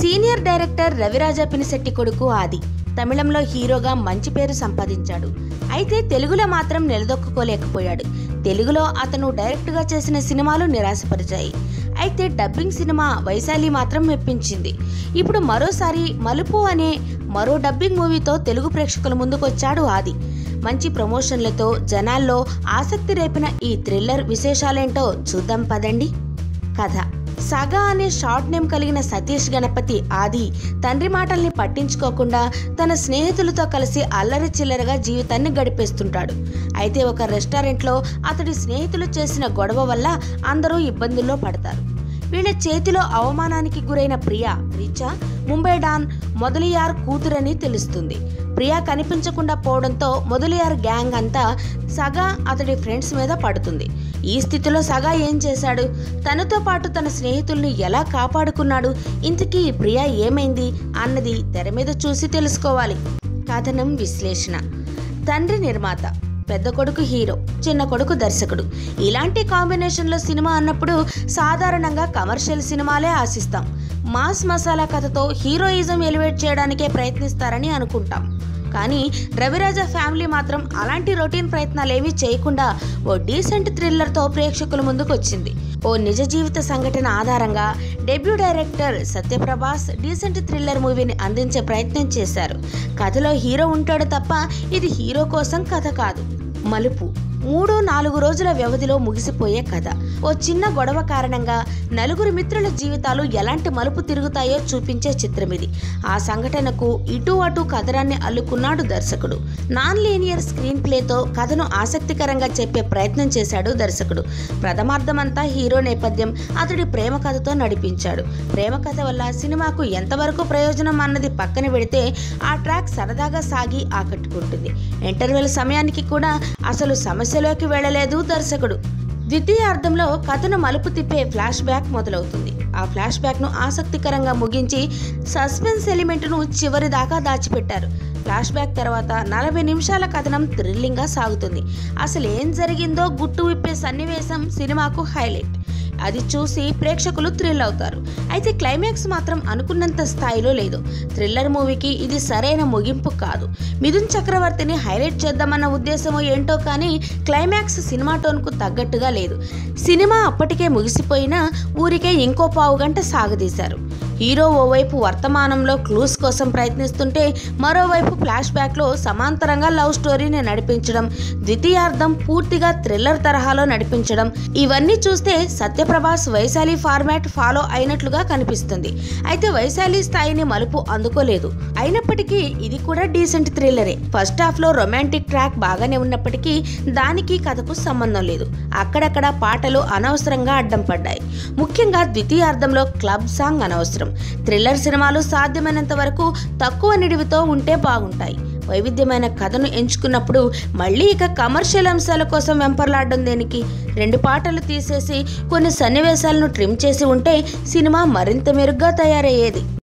senior director Ravi Raja Pinisetty కొడుకు ఆది తమిళంలో హీరోగా మంచి పేరు సంపాదించాడు అయితే తెలుగులో మాత్రం నిలదొక్కుకోలేకపోయాడు తెలుగులో అతను డైరెక్ట్గా చేసిన సినిమాలు నిరాశపరిచాయి అయితే డబ్బింగ్ సినిమా వైశాలి మాత్రం మెప్పించింది ఇప్పుడు మరోసారి మలుపు అనే మరో డబ్బింగ్ మూవీతో తెలుగు ప్రేక్షకుల ముందుకొచ్చాడు ఆది మంచి ప్రమోషన్లతో జనాల్లో ఆసక్తి రేపిన ఈ థ్రిల్లర్ విశేషాలేంటో చూద్దాం పదండి కథ సగా అనే షార్ట్ నేమ్ కలిగిన సతీష్ గణపతి ఆది తండ్రి మాటల్ని పట్టించుకోకుండా తన స్నేహితులతో కలిసి అల్లరి చిల్లరగా జీవితాన్ని గడిపేస్తుంటాడు అయితే ఒక రెస్టారెంట్లో అతడి స్నేహితులు చేసిన గొడవ వల్ల అందరూ ఇబ్బందుల్లో పడతారు వీళ్ళ చేతిలో అవమానానికి గురైన ప్రియా రిచా ముంబై డాన్ మొదలియార్ కూతురని తెలుస్తుంది ప్రియా కనిపించకుండా పోవడంతో మొదలియార్ గ్యాంగ్ అంతా సగా అతడి ఫ్రెండ్స్ మీద పడుతుంది ఈ స్థితిలో సగా ఏం చేశాడు తనతో పాటు తన స్నేహితుల్ని ఎలా కాపాడుకున్నాడు ఇంతకీ ప్రియా ఏమైంది అన్నది తెర మీద చూసి తెలుసుకోవాలి కథనం విశ్లేషణ తండ్రి నిర్మాత పెద్ద కొడుకు హీరో చిన్న కొడుకు దర్శకుడు ఇలాంటి కాంబినేషన్లో సినిమా అన్నప్పుడు సాధారణంగా కమర్షియల్ సినిమాలే ఆశిస్తాం మాస్ మసాలా కథతో హీరోయిజం ఎలివేట్ చేయడానికే ప్రయత్నిస్తారని అనుకుంటాం కానీ రవిరాజ ఫ్యామిలీ మాత్రం అలాంటి రొటీన్ ప్రయత్నాలు ఏమీ చేయకుండా ఓ డీసెంట్ థ్రిల్లర్తో ప్రేక్షకుల ముందుకు వచ్చింది ఓ నిజ జీవిత సంఘటన ఆధారంగా debut director Satyaprabhas decent thriller మూవీని అందించే ప్రయత్నం చేశారు కథలో హీరో ఉంటాడు తప్ప ఇది హీరో కోసం కథ కాదు మలుపు మూడు నాలుగు రోజుల వ్యవధిలో ముగిసిపోయే కథ ఓ చిన్న గొడవ కారణంగా నలుగురు మిత్రుల జీవితాలు ఎలాంటి మలుపు తిరుగుతాయో చూపించే చిత్రం ఇది ఆ సంఘటనకు ఇటు అటు కథనాన్ని అల్లుకున్నాడు దర్శకుడు నాన్ లీనియర్ స్క్రీన్ ప్లేతో కథను ఆసక్తికరంగా చెప్పే ప్రయత్నం చేశాడు దర్శకుడు ప్రథమార్థమంతా హీరో నేపథ్యం అతడి ప్రేమ కథతో నడిపించాడు ప్రేమ కథ వల్ల సినిమాకు ఎంతవరకు ప్రయోజనం అన్నది పక్కన పెడితే ఆ ట్రాక్ సరదాగా సాగి ఆకట్టుకుంటుంది ఇంటర్వెల్ సమయానికి కూడా అసలు సమస్యలోకి వెళ్ళలేదు దర్శకుడు ద్వితీయార్థంలో కథను మలుపు తిప్పే ఫ్లాష్ బ్యాక్ మొదలవుతుంది ఆ ఫ్లాష్ బ్యాక్ను ఆసక్తికరంగా ముగించి సస్పెన్స్ ఎలిమెంట్ను చివరి దాకా దాచిపెట్టారు ఫ్లాష్ బ్యాక్ తర్వాత నలభై నిమిషాల కథనం థ్రిల్లింగ్గా సాగుతుంది అసలు ఏం జరిగిందో గుట్టు విప్పే సన్నివేశం సినిమాకు హైలైట్ అది చూసి ప్రేక్షకులు థ్రిల్ అవుతారు అయితే క్లైమాక్స్ మాత్రం అనుకున్నంత స్థాయిలో లేదు థ్రిల్లర్ మూవీకి ఇది సరైన ముగింపు కాదు మిథున్ చక్రవర్తిని హైలైట్ చేద్దామన్న ఉద్దేశమో ఏంటో కానీ క్లైమాక్స్ సినిమా టోన్కు తగ్గట్టుగా లేదు సినిమా అప్పటికే ముగిసిపోయినా ఊరికే ఇంకో పావు గంట సాగదీశారు హీరో ఓవైపు వర్తమానంలో క్లూస్ కోసం ప్రయత్నిస్తుంటే మరోవైపు ఫ్లాష్ బ్యాక్లో సమాంతరంగా లవ్ స్టోరీని నడిపించడం ద్వితీయార్థం పూర్తిగా థ్రిల్లర్ తరహాలో నడిపించడం ఇవన్నీ చూస్తే సత్యప్రభాస్ వైశాలి ఫార్మాట్ ఫాలో అయినట్లుగా కనిపిస్తుంది అయితే వైశాలి స్థాయిని మలుపు అందుకోలేదు అయినప్పటికీ ఇది కూడా డీసెంట్ థ్రిల్లరే ఫస్ట్ హాఫ్ లో రొమాంటిక్ ట్రాక్ బాగానే ఉన్నప్పటికీ దానికి కథకు సంబంధం లేదు అక్కడక్కడ పాటలు అనవసరంగా అడ్డం పడ్డాయి ముఖ్యంగా ద్వితీయార్థంలో క్లబ్ సాంగ్ అనవసరం థ్రిల్లర్ సినిమాలు సాధ్యమైనంత వరకు తక్కువ నిడివితో ఉంటే బాగుంటాయి వైవిధ్యమైన కథను ఎంచుకున్నప్పుడు మళ్ళీ ఇక కమర్షియల్ అంశాల కోసం వెంపర్లాడడం దేనికి రెండు పాటలు తీసేసి కొన్ని సన్నివేశాలను ట్రిమ్ చేసి ఉంటే సినిమా మరింత మెరుగ్గా తయారయ్యేది